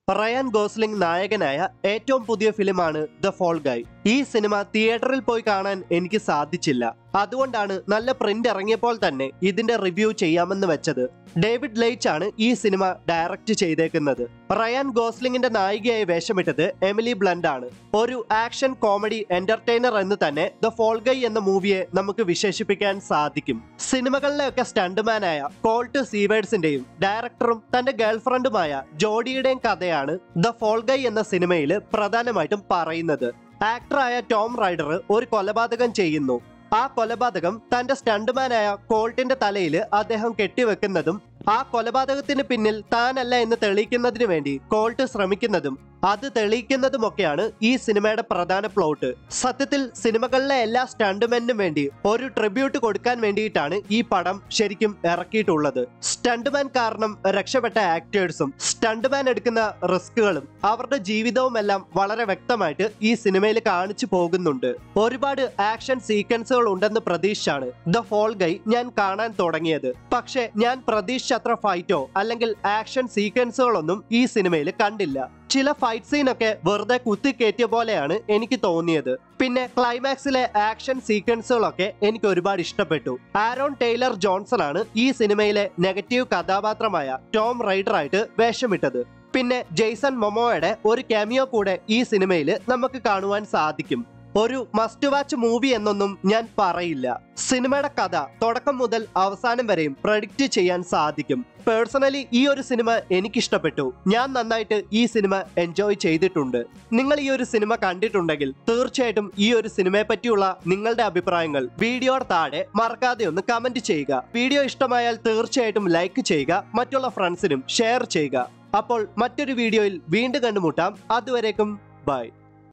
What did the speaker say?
Ryan Gosling നായകനായ ഏറ്റവും പുതിയ ഫിലിമാണ് ദ ഫോൾ ഗൈ ഈ സിനിമ തിയേറ്ററിൽ പോയി കാണാൻ എനിക്ക് സാധിച്ചില്ല അതുകൊണ്ടാണ് നല്ല പ്രിന്റ് ഇറങ്ങിയപ്പോൾ തന്നെ ഇതിന്റെ റിവ്യൂ ചെയ്യാമെന്ന് വെച്ചത് ഡേവിഡ് ലൈച്ച് ആണ് ഈ സിനിമ ഡയറക്റ്റ് ചെയ്തേക്കുന്നത് റയാൻ ഗോസ്ലിംഗിന്റെ നായികയായി വേഷമിട്ടത് എമിലി ബ്ലണ്ട് ആണ് ഒരു ആക്ഷൻ കോമഡി എന്റർടൈനർ എന്ന് തന്നെ ദ ഫോൾ ഗൈ എന്ന മൂവിയെ നമുക്ക് വിശേഷിപ്പിക്കാൻ സാധിക്കും സിനിമകളിലെയൊക്കെ സ്റ്റണ്ട്മാനായ കോൾട്ട് സീവേഡ്സിന്റെയും ഡയറക്ടറും തന്റെ ഗേൾഫ്രണ്ടുമായ ജോഡിയുടെയും കഥയാണ് ദ ഫോൾ ഗൈ എന്ന സിനിമയിൽ പ്രധാനമായിട്ടും പറയുന്നത് ആക്ടറായ ടോം റൈഡർ ഒരു കൊലപാതകം ചെയ്യുന്നു ആ കൊലപാതകം തന്റെ സ്റ്റണ്ട്മാനായ കോൾട്ടിന്റെ തലയിൽ അദ്ദേഹം കെട്ടിവെക്കുന്നതും ആ കൊലപാതകത്തിന് പിന്നിൽ താനല്ല എന്ന് തെളിയിക്കുന്നതിന് വേണ്ടി കോൾട്ട് ശ്രമിക്കുന്നതും അത് തെളിയിക്കുന്നതുമൊക്കെയാണ് ഈ സിനിമയുടെ പ്രധാന പ്ലോട്ട് സത്യത്തിൽ സിനിമകളിലെ എല്ലാ സ്റ്റണ്ട്മെന്റിനും വേണ്ടി ഒരു ട്രിബ്യൂട്ട് കൊടുക്കാൻ വേണ്ടിയിട്ടാണ് ഈ പടം ശരിക്കും ഇറക്കിയിട്ടുള്ളത് സ്റ്റണ്ട്മാൻ കാരണം രക്ഷപ്പെട്ട ആക്ടേഴ്സും സ്റ്റണ്ട്മാൻ എടുക്കുന്ന റിസ്കുകളും അവരുടെ ജീവിതവും എല്ലാം വളരെ വ്യക്തമായിട്ട് ഈ സിനിമയിൽ കാണിച്ചു പോകുന്നുണ്ട് ഒരുപാട് ആക്ഷൻ സീക്വൻസുകൾ ഉണ്ടെന്ന് പ്രതീക്ഷിച്ചാണ് ദ ഫോൾ ഗൈ ഞാൻ കാണാൻ തുടങ്ങിയത് പക്ഷെ ഞാൻ പ്രതീക്ഷിച്ചത്ര ഫൈറ്റോ അല്ലെങ്കിൽ ആക്ഷൻ സീക്വൻസുകളൊന്നും ഈ സിനിമയിൽ കണ്ടില്ല ചില ഫൈറ്റ് സീനൊക്കെ വെറുതെ കുത്തിക്കയറ്റിയ പോലെയാണ് എനിക്ക് തോന്നിയത് പിന്നെ ക്ലൈമാക്സിലെ ആക്ഷൻ സീക്വൻസുകളൊക്കെ എനിക്ക് ഒരുപാട് ഇഷ്ടപ്പെട്ടു ആരോൺ ടൈലർ ജോൺസൺ ആണ് ഈ സിനിമയിലെ നെഗറ്റീവ് കഥാപാത്രമായ ടോം റൈഡർ ആയിട്ട് വേഷമിട്ടത് പിന്നെ ജെയ്സൺ മൊമോയുടെ ഒരു കാമിയോ കൂടെ ഈ സിനിമയിൽ നമുക്ക് കാണുവാൻ സാധിക്കും ഒരു മസ്റ്റ് വാച്ച് മൂവി എന്നൊന്നും ഞാൻ പറയില്ല സിനിമയുടെ കഥ തുടക്കം മുതൽ അവസാനം വരെയും പ്രഡിക്റ്റ് ചെയ്യാൻ സാധിക്കും പേഴ്സണലി ഈ ഒരു സിനിമ എനിക്കിഷ്ടപ്പെട്ടു ഞാൻ നന്നായിട്ട് ഈ സിനിമ എൻജോയ് ചെയ്തിട്ടുണ്ട് നിങ്ങൾ ഈ ഒരു സിനിമ കണ്ടിട്ടുണ്ടെങ്കിൽ തീർച്ചയായിട്ടും ഈ ഒരു സിനിമയെ പറ്റിയുള്ള നിങ്ങളുടെ അഭിപ്രായങ്ങൾ വീഡിയോയുടെ താഴെ മറക്കാതെ ഒന്ന് കമന്റ് ചെയ്യുക വീഡിയോ ഇഷ്ടമായാൽ തീർച്ചയായിട്ടും ലൈക്ക് ചെയ്യുക മറ്റുള്ള ഫ്രണ്ട്സിനും ഷെയർ ചെയ്യുക അപ്പോൾ മറ്റൊരു വീഡിയോയിൽ വീണ്ടും കണ്ടുമുട്ടാം അതുവരേക്കും ബൈ